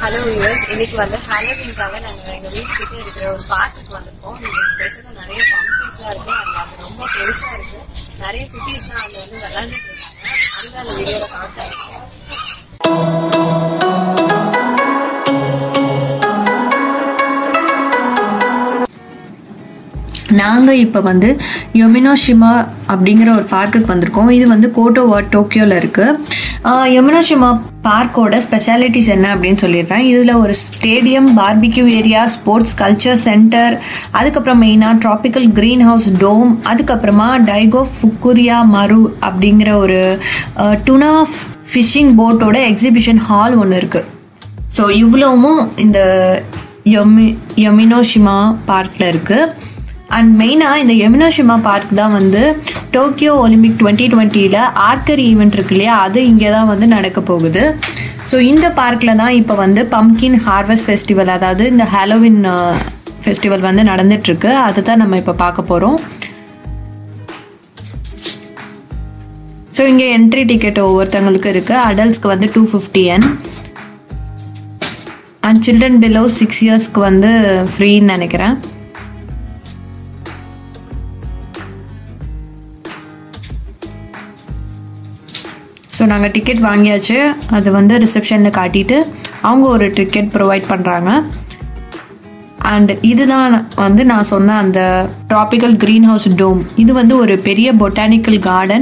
Hello viewers இன்னைக்கு வந்து ஹாலோவின்காக நாங்க எங்க வீட்டுக்கிட்ட இருக்கிற ஒரு பார்க்குக்கு வந்திருக்கோம் இங்க ஸ்பெஷலா நிறைய பம்பிள்ஸ்லாம் இருக்கு அண்ட் அது ரொம்ப பெருசா இருக்கு நிறைய குட்டீஸ்லாம் அங்க வந்து விளையாண்டுட்டு இருக்காங்க அதுதான் அந்த வீடியோல காட்டுறேன் நாங்கள் இப்போ வந்து யொமினோஷிமா அப்படிங்கிற ஒரு பார்க்குக்கு வந்திருக்கோம் இது வந்து கோட்டோவா டோக்கியோவில் இருக்குது யமுனோஷிமா பார்க்கோட ஸ்பெஷாலிட்டிஸ் என்ன அப்படின்னு சொல்லிடுறேன் இதில் ஒரு stadium barbecue area sports culture centre அதுக்கப்புறம் மெயினாக ட்ராபிக்கல் க்ரீன் ஹவுஸ் டோம் அதுக்கப்புறமா டைகோ ஃபுக்குரியா மரு அப்படிங்கிற ஒரு டுனா ஃபிஷிங் போட்டோட எக்ஸிபிஷன் ஹால் ஒன்று இருக்குது ஸோ இவ்வளவும் இந்த யொமி யமினோஷிமா பார்க்கில் இருக்குது அண்ட் மெயினாக இந்த யமினோஷிமா பார்க் தான் வந்து டோக்கியோ ஒலிம்பிக் டுவெண்ட்டி டுவெண்ட்டியில் ஆர்க்கரி ஈவெண்ட் இருக்கு இல்லையா அது இங்கே தான் வந்து நடக்க போகுது ஸோ இந்த பார்க்கில் தான் இப்போ வந்து பம்கின் ஹார்வெஸ்ட் ஃபெஸ்டிவல் அதாவது இந்த ஹாலோவின் ஃபெஸ்டிவல் வந்து நடந்துட்டுருக்கு அதை தான் நம்ம இப்போ பார்க்க போகிறோம் ஸோ இங்கே என்ட்ரி டிக்கெட் ஒவ்வொருத்தவங்களுக்கு இருக்குது அடல்ட்ஸ்க்கு வந்து two fifty yen and children below six இயர்ஸ்க்கு வந்து ஃப்ரீன்னு நினைக்கிறேன் ஸோ நாங்கள் டிக்கெட் வாங்கியாச்சு அது வந்து ரிசப்ஷனில் காட்டிட்டு அவங்க ஒரு டிக்கெட் ப்ரொவைட் பண்ணுறாங்க அண்ட் இதுதான் வந்து நான் சொன்ன அந்த ட்ராபிக்கல் க்ரீன் ஹவுஸ் டோம் இது வந்து ஒரு பெரிய பொட்டானிக்கல் கார்டன்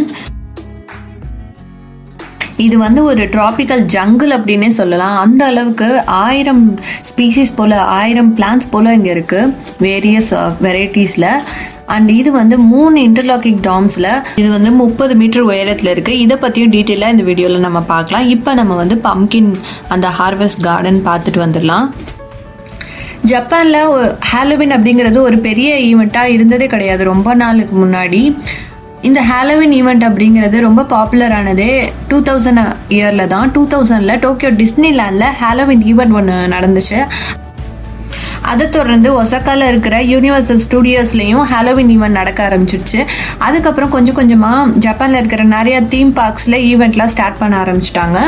இது வந்து ஒரு ட்ராபிக்கல் ஜங்கிள் அப்படின்னே சொல்லலாம் அந்த அளவுக்கு ஆயிரம் ஸ்பீசிஸ் போல் ஆயிரம் பிளான்ஸ் போல் இங்கே இருக்குது வேரியஸ் வெரைட்டிஸில் அண்ட் இது வந்து மூணு இன்டர்லாக்கிங் டாம்ஸில் இது வந்து முப்பது மீட்டர் உயரத்தில் இருக்குது இதை பற்றியும் டீட்டெயிலாக இந்த வீடியோவில் நம்ம பார்க்கலாம் இப்போ நம்ம வந்து பம்கின் அந்த ஹார்வெஸ்ட் கார்டன் பார்த்துட்டு வந்துடலாம் ஜப்பானில் ஹாலோவின் அப்படிங்கிறது ஒரு பெரிய ஈவெண்ட்டாக இருந்ததே கிடையாது ரொம்ப நாளுக்கு முன்னாடி இந்த ஹாலோவின் ஈவெண்ட் அப்படிங்கிறது ரொம்ப பாப்புலரானதே டூ தௌசண்ட் இயரில் தான் டூ தௌசண்டில் டோக்கியோ டிஸ்னி லேண்டில் ஹாலோவின் ஈவெண்ட் ஒன்று நடந்துச்சு அதை தொடர்ந்து ஒசக்கால இருக்கிற யூனிவர்சல் ஸ்டூடியோஸ்லேயும் ஹாலோவின் ஈவெண்ட் நடக்க ஆரம்பிச்சிருச்சு அதுக்கப்புறம் கொஞ்சம் கொஞ்சமாக ஜப்பானில் இருக்கிற நிறைய தீம் பார்க்ஸில் ஈவெண்ட்லாம் ஸ்டார்ட் பண்ண ஆரம்பிச்சிட்டாங்க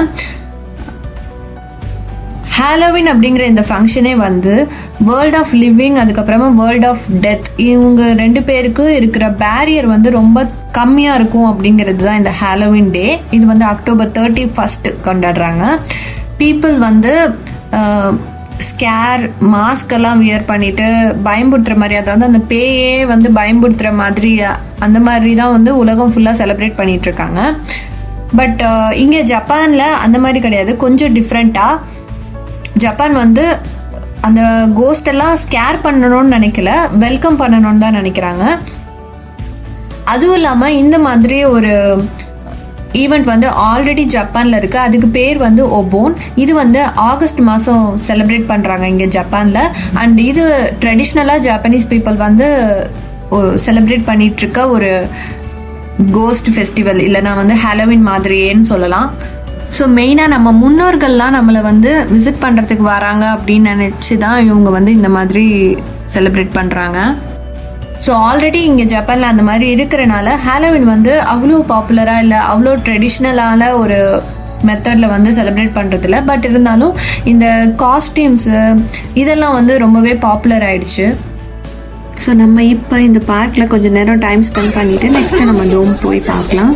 ஹாலோவின் அப்படிங்கிற இந்த ஃபங்க்ஷனே வந்து வேர்ல்ட் ஆஃப் லிவிங் அதுக்கப்புறமா வேர்ல்ட் ஆஃப் டெத் இவங்க ரெண்டு பேருக்கு இருக்கிற பேரியர் வந்து ரொம்ப கம்மியாக இருக்கும் அப்படிங்கிறது தான் இந்த ஹாலோவின் டே இது வந்து அக்டோபர் தேர்ட்டி ஃபஸ்ட் கொண்டாடுறாங்க பீப்புள் வந்து ஸ்கேர் மாஸ்க் எல்லாம் வியர் பண்ணிட்டு பயம்படுத்துற மாதிரி அதாவது அந்த பேயே வந்து பயம்படுத்துற மாதிரி அந்த மாதிரி தான் வந்து உலகம் ஃபுல்லாக செலிப்ரேட் பண்ணிட்டு இருக்காங்க பட் இங்கே ஜப்பானில் அந்த மாதிரி கிடையாது கொஞ்சம் டிஃப்ரெண்ட்டாக ஜப்பான் வந்து அந்த கோஸ்ட் எல்லாம் ஸ்கேர் பண்ணணும்னு நினைக்கல வெல்கம் பண்ணணும்னு தான் நினைக்கிறாங்க அதுவும் இல்லாமல் இந்த மாதிரி ஒரு ஈவெண்ட் வந்து ஆல்ரெடி ஜப்பானில் இருக்குது அதுக்கு பேர் வந்து ஒபோன் இது வந்து ஆகஸ்ட் மாதம் செலிப்ரேட் பண்ணுறாங்க இங்கே ஜப்பானில் அண்ட் இது ட்ரெடிஷ்னலாக ஜாப்பனீஸ் பீப்புள் வந்து செலிப்ரேட் பண்ணிகிட்ருக்க ஒரு கோஸ்ட் ஃபெஸ்டிவல் இல்லைனா வந்து ஹாலோவின் மாதிரியேன்னு சொல்லலாம் ஸோ மெயினாக நம்ம முன்னோர்கள்லாம் நம்மளை வந்து விசிட் பண்ணுறதுக்கு வராங்க அப்படின்னு நினச்சி தான் இவங்க வந்து இந்த மாதிரி செலிப்ரேட் பண்ணுறாங்க ஸோ ஆல்ரெடி இங்கே ஜப்பானில் அந்த மாதிரி இருக்கிறனால ஹாலோவின் வந்து அவ்வளோ பாப்புலராக இல்லை அவ்வளோ ட்ரெடிஷ்னலான ஒரு மெத்தடில் வந்து செலிப்ரேட் பண்ணுறதில்ல பட் இருந்தாலும் இந்த காஸ்டியூம்ஸு இதெல்லாம் வந்து ரொம்பவே பாப்புலர் ஆயிடுச்சு ஸோ நம்ம இப்போ இந்த பார்க்கில் கொஞ்சம் நேரம் டைம் ஸ்பெண்ட் பண்ணிவிட்டு நெக்ஸ்ட்டு நம்ம டோம் போய் பார்க்கலாம்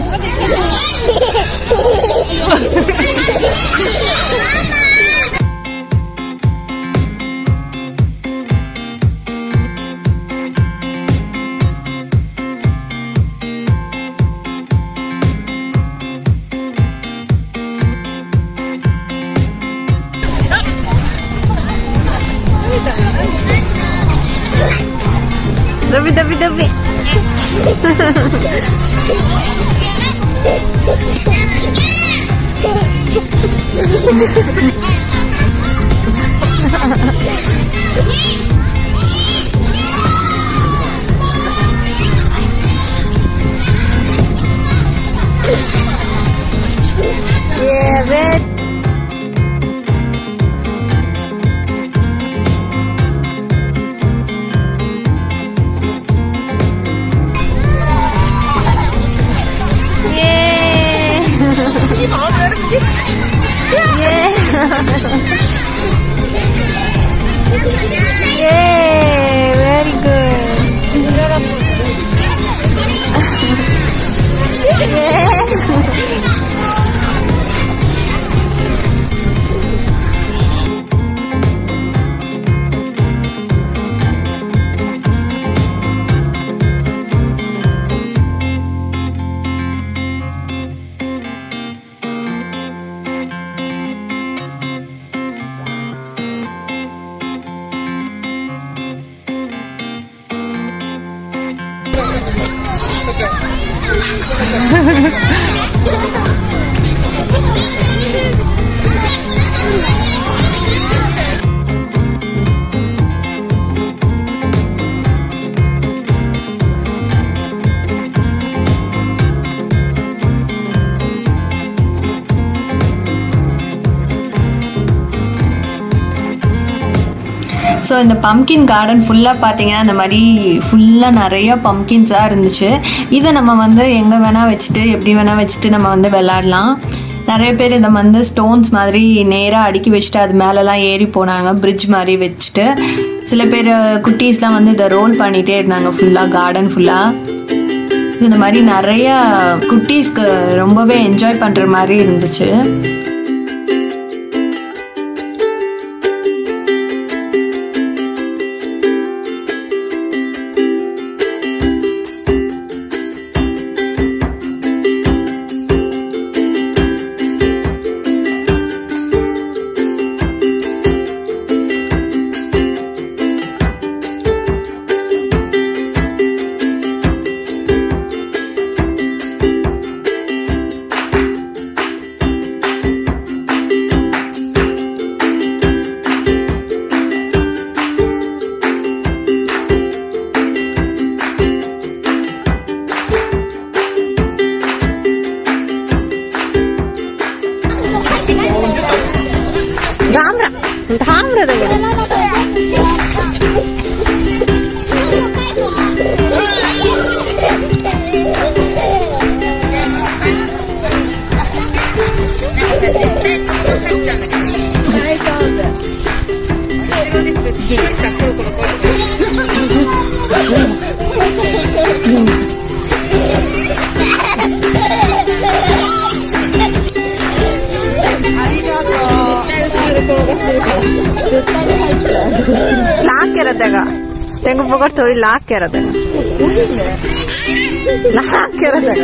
Dabi, dabi, dabi. yeah, man. Yeah. So இந்த பம்கின் கார்டன் ஃபுல்லாக பார்த்தீங்கன்னா இந்த மாதிரி ஃபுல்லாக நிறைய பம்கின்ஸாக இருந்துச்சு இதை நம்ம வந்து எங்கே வேணால் வச்சுட்டு எப்படி வேணால் வச்சுட்டு நம்ம வந்து விளாடலாம் நிறைய பேர் இதை வந்து ஸ்டோன்ஸ் மாதிரி நேராக அடுக்கி வச்சுட்டு அது மேலெலாம் ஏறி போனாங்க பிரிட்ஜ் மாதிரி வச்சுட்டு சில பேர் குட்டீஸ்லாம் வந்து இதை ரோல் பண்ணிகிட்டே இருந்தாங்க ஃபுல்லாக கார்டன் ஃபுல்லாக இந்த மாதிரி நிறைய குட்டீஸ்க்கு ரொம்பவே என்ஜாய் பண்ணுற மாதிரி இருந்துச்சு ಲಾಕ್ ಇರೋದಾಗ ತೆಂಗ ಬೊಗಟ್ ತೊಳಿ ಲಾಕ್ ಇರೋದಾಗ ಲಾಕ್ ಇರೋದಾಗ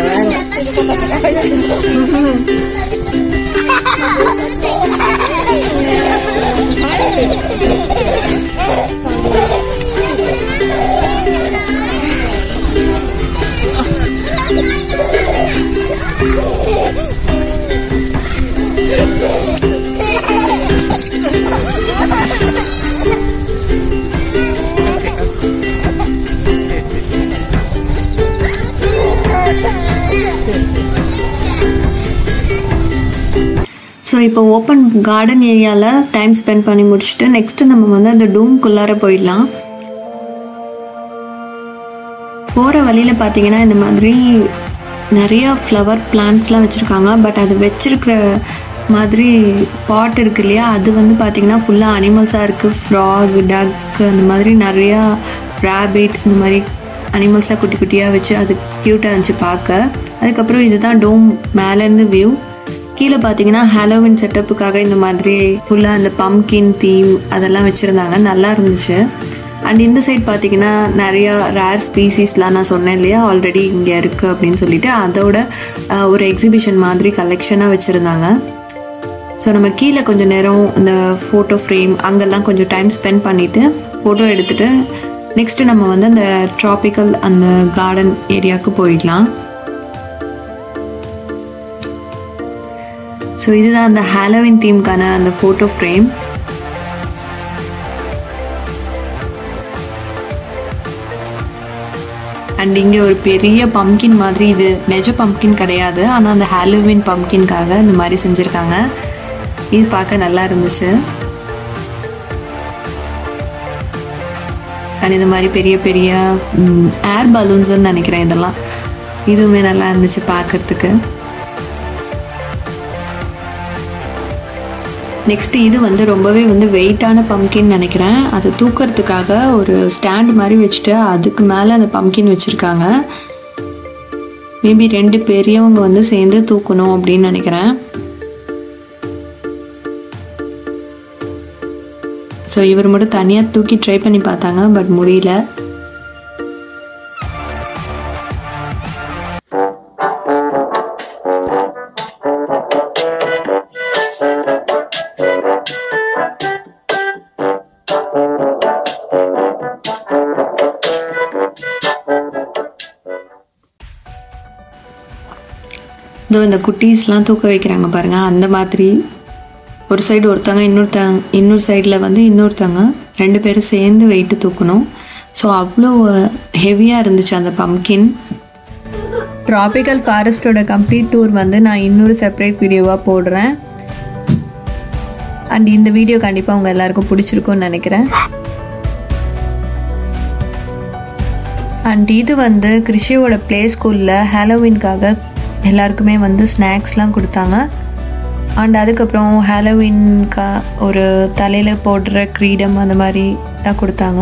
ஸோ இப்போ ஓப்பன் கார்டன் ஏரியாவில் டைம் ஸ்பெண்ட் பண்ணி முடிச்சுட்டு நெக்ஸ்ட்டு நம்ம வந்து அந்த டூம்குள்ளார போயிடலாம் போகிற வழியில் பார்த்தீங்கன்னா இந்த மாதிரி நிறையா ஃப்ளவர் பிளான்ட்ஸ்லாம் வச்சுருக்காங்க பட் அது வச்சிருக்கிற மாதிரி பாட் இருக்கு இல்லையா அது வந்து பார்த்திங்கன்னா ஃபுல்லாக அனிமல்ஸாக இருக்குது ஃப்ராக் டக் அந்த மாதிரி நிறையா ரேபிட் இந்த மாதிரி அனிமல்ஸ்லாம் குட்டி குட்டியாக வச்சு அது க்யூட்டாக இருந்துச்சு பார்க்க அதுக்கப்புறம் இதுதான் டோம் மேலேருந்து வியூ கீழே பார்த்தீங்கன்னா ஹாலோவின் செட்டப்புக்காக இந்த மாதிரி ஃபுல்லாக இந்த பம்கின் தீம் அதெல்லாம் வச்சுருந்தாங்க நல்லா இருந்துச்சு அண்ட் இந்த சைட் பார்த்தீங்கன்னா நிறையா ரேர் ஸ்பீசிஸ்லாம் நான் சொன்னேன் இல்லையா ஆல்ரெடி இங்கே இருக்குது அப்படின்னு சொல்லிட்டு அதோட அஹ், ஒரு எக்ஸிபிஷன் மாதிரி கலெக்ஷனாக வச்சுருந்தாங்க ஸோ நம்ம கீழே கொஞ்சம் நேரம் இந்த ஃபோட்டோ ஃப்ரேம் அங்கெல்லாம் கொஞ்சம் டைம் ஸ்பெண்ட் பண்ணிவிட்டு ஃபோட்டோ எடுத்துகிட்டு நெக்ஸ்ட்டு நம்ம வந்து அந்த ட்ராபிக்கல் அந்த கார்டன் ஏரியாவுக்கு போயிடலாம் ஸோ இதுதான் அந்த ஹாலோவின் தீம்க்கான அந்த ஃபோட்டோ ஃப்ரேம் அண்ட் இங்கே ஒரு பெரிய பம்கின் மாதிரி இது நெஜ பம்கின் கிடையாது ஆனால் அந்த ஹாலோவின் பம்கின்காக இந்த மாதிரி செஞ்சுருக்காங்க இது பார்க்க நல்லா இருந்துச்சு அண்ட் இந்த மாதிரி பெரிய பெரிய ஏர் பலூன்ஸ்னு நினைக்கிறேன் இதெல்லாம் இதுவுமே நல்லா இருந்துச்சு பார்க்கறதுக்கு நெக்ஸ்ட் இது வந்து ரொம்பவே வந்து வெயிட்டான பம்கின் நினைக்கிறேன் அதை தூக்கிறதுக்காக ஒரு ஸ்டாண்ட் மாதிரி வச்சுட்டு அதுக்கு மேலே அந்த பம்கின் வச்சுருக்காங்க மேபி ரெண்டு பெரியவங்க வந்து சேர்ந்து தூக்கணும் அப்படின்னு நினைக்கிறேன் ஸோ இவர் மட்டும் தனியாக தூக்கி ட்ரை பண்ணி பார்த்தாங்க பட் முடியல இதோ இந்த குட்டீஸ்லாம் தூக்க வைக்கிறாங்க பாருங்க அந்த மாதிரி ஒரு சைடு ஒருத்தவங்க இன்னொருத்தங்க இன்னொரு சைடில் வந்து இன்னொருத்தவங்க ரெண்டு பேரும் சேர்ந்து வெயிட்டு தூக்கணும் ஸோ அவ்வளோ ஹெவியாக இருந்துச்சு அந்த பம்கின் ட்ராபிக்கல் ஃபாரஸ்ட்டோட கம்ப்ளீட் டூர் வந்து நான் இன்னொரு செப்பரேட் வீடியோவாக போடுறேன் அண்ட் இந்த வீடியோ கண்டிப்பாக உங்கள் எல்லாருக்கும் பிடிச்சிருக்கும்னு நினைக்கிறேன் அண்ட் இது வந்து கிருஷியோட ப்ளே ஸ்கூலில் ஹாலோவின்காக எல்லாருக்குமே வந்து ஸ்நாக்ஸ்லாம் கொடுத்தாங்க அண்ட் அதுக்கப்புறம் ஹாலோவின்கா ஒரு தலையில் போடுற கிரீடம் அந்த மாதிரி தான் கொடுத்தாங்க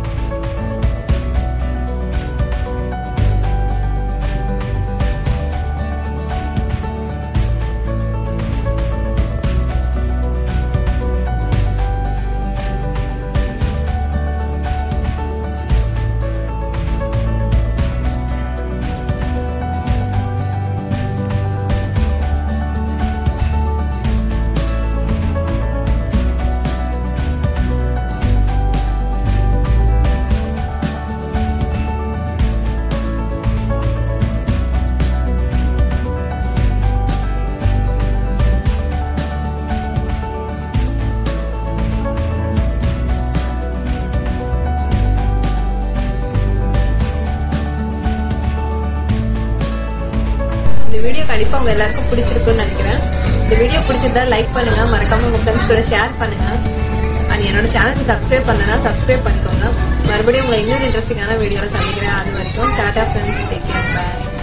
இந்த வீடியோ கண்டிப்பா உங்க எல்லாருக்கும் பிடிச்சிருக்கும்னு நினைக்கிறேன் இந்த வீடியோ பிடிச்சிருந்தா லைக் பண்ணுங்க மறக்காம உங்க ஃப்ரெண்ட்ஸ் கூட ஷேர் பண்ணுங்க அண்ட் என்னோட சேனலுக்கு சப்ஸ்கிரைப் பண்ணனா சப்ஸ்கிரைப் பண்ணிக்கோங்க மறுபடியும் உங்களை இன்னொரு இன்ட்ரெஸ்டிங்கான வீடியோல சந்திக்கிறேன் அது வரைக்கும் டாடா ஃப்ரெண்ட்ஸ் டேக் கேர் பாய்